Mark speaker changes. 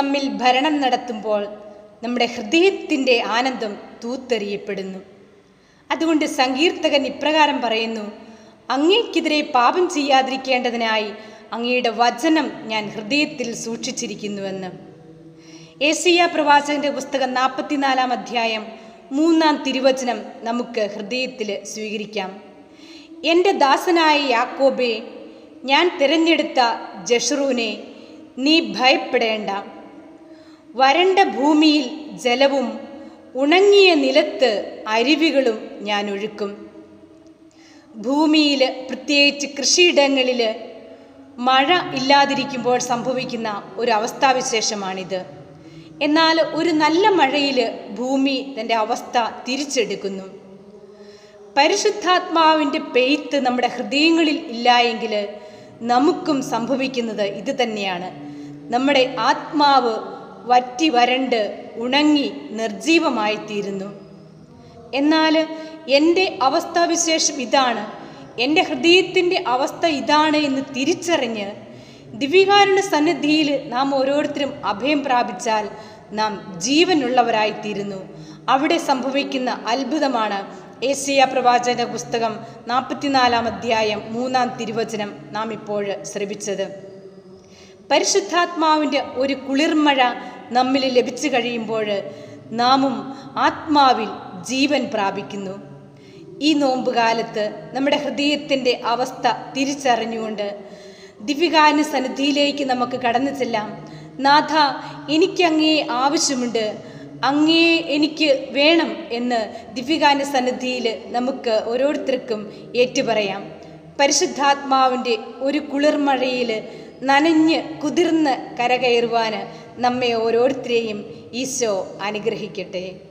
Speaker 1: നമ്മിൽ ഭരണം നടത്തുമ്പോൾ നമ്മുടെ ഹൃദയത്തിൻ്റെ ആനന്ദം തൂത്തെറിയപ്പെടുന്നു അതുകൊണ്ട് സങ്കീർത്തകൻ ഇപ്രകാരം പറയുന്നു അങ്ങേക്കെതിരെ പാപം ചെയ്യാതിരിക്കേണ്ടതിനായി അങ്ങയുടെ വചനം ഞാൻ ഹൃദയത്തിൽ സൂക്ഷിച്ചിരിക്കുന്നുവെന്ന് ഏസിയ പ്രവാചകന്റെ പുസ്തകം നാൽപ്പത്തിനാലാം അധ്യായം മൂന്നാം തിരുവചനം നമുക്ക് ഹൃദയത്തിൽ സ്വീകരിക്കാം എൻ്റെ ദാസനായ യാക്കോബെ ഞാൻ തിരഞ്ഞെടുത്ത ജഷറൂനെ നീ ഭയപ്പെടേണ്ട വരണ്ട ഭൂമിയിൽ ജലവും ഉണങ്ങിയ നിലത്ത് അരുവികളും ഞാൻ ഒഴുക്കും ഭൂമിയിൽ പ്രത്യേകിച്ച് കൃഷിയിടങ്ങളിൽ മഴ ഇല്ലാതിരിക്കുമ്പോൾ സംഭവിക്കുന്ന ഒരു അവസ്ഥാവിശേഷമാണിത് എന്നാൽ ഒരു നല്ല മഴയിൽ ഭൂമി തൻ്റെ അവസ്ഥ തിരിച്ചെടുക്കുന്നു പരിശുദ്ധാത്മാവിൻ്റെ പെയ്ത്ത് നമ്മുടെ ഹൃദയങ്ങളിൽ ഇല്ല എങ്കിൽ നമുക്കും സംഭവിക്കുന്നത് ഇത് തന്നെയാണ് നമ്മുടെ ആത്മാവ് വറ്റി വരണ്ട് ഉണങ്ങി നിർജീവമായി തീരുന്നു എന്നാൽ എൻ്റെ അവസ്ഥാവിശേഷം ഇതാണ് എൻ്റെ ഹൃദയത്തിൻ്റെ അവസ്ഥ ഇതാണ് എന്ന് തിരിച്ചറിഞ്ഞ് ദിവികാരുണ്യ സന്നിധിയിൽ നാം ഓരോരുത്തരും അഭയം പ്രാപിച്ചാൽ നാം ജീവനുള്ളവരായിത്തീരുന്നു അവിടെ സംഭവിക്കുന്ന അത്ഭുതമാണ് ഏഷ്യ പ്രവാചക പുസ്തകം നാൽപ്പത്തിനാലാം അധ്യായം മൂന്നാം തിരുവചനം നാം ഇപ്പോൾ ശ്രവിച്ചത് പരിശുദ്ധാത്മാവിൻ്റെ ഒരു കുളിർമഴ നമ്മിൽ ലഭിച്ചു കഴിയുമ്പോൾ നാമും ആത്മാവിൽ ജീവൻ പ്രാപിക്കുന്നു ഈ നോമ്പുകാലത്ത് നമ്മുടെ ഹൃദയത്തിൻ്റെ അവസ്ഥ തിരിച്ചറിഞ്ഞുകൊണ്ട് ദിവ്യകാരുണ്യ സന്നിധിയിലേക്ക് നമുക്ക് കടന്നു ചെല്ലാം നാഥ എനിക്ക് അങ്ങേ ആവശ്യമുണ്ട് അങ്ങേ എനിക്ക് വേണം എന്ന് ദിവ്യകാരുണ്യ സന്നിധിയിൽ നമുക്ക് ഓരോരുത്തർക്കും ഏറ്റുപറയാം പരിശുദ്ധാത്മാവിൻ്റെ ഒരു കുളിർമഴയിൽ നനഞ്ഞ് കുതിർന്ന് കരകയറുവാൻ നമ്മെ ഓരോരുത്തരെയും ഈശോ അനുഗ്രഹിക്കട്ടെ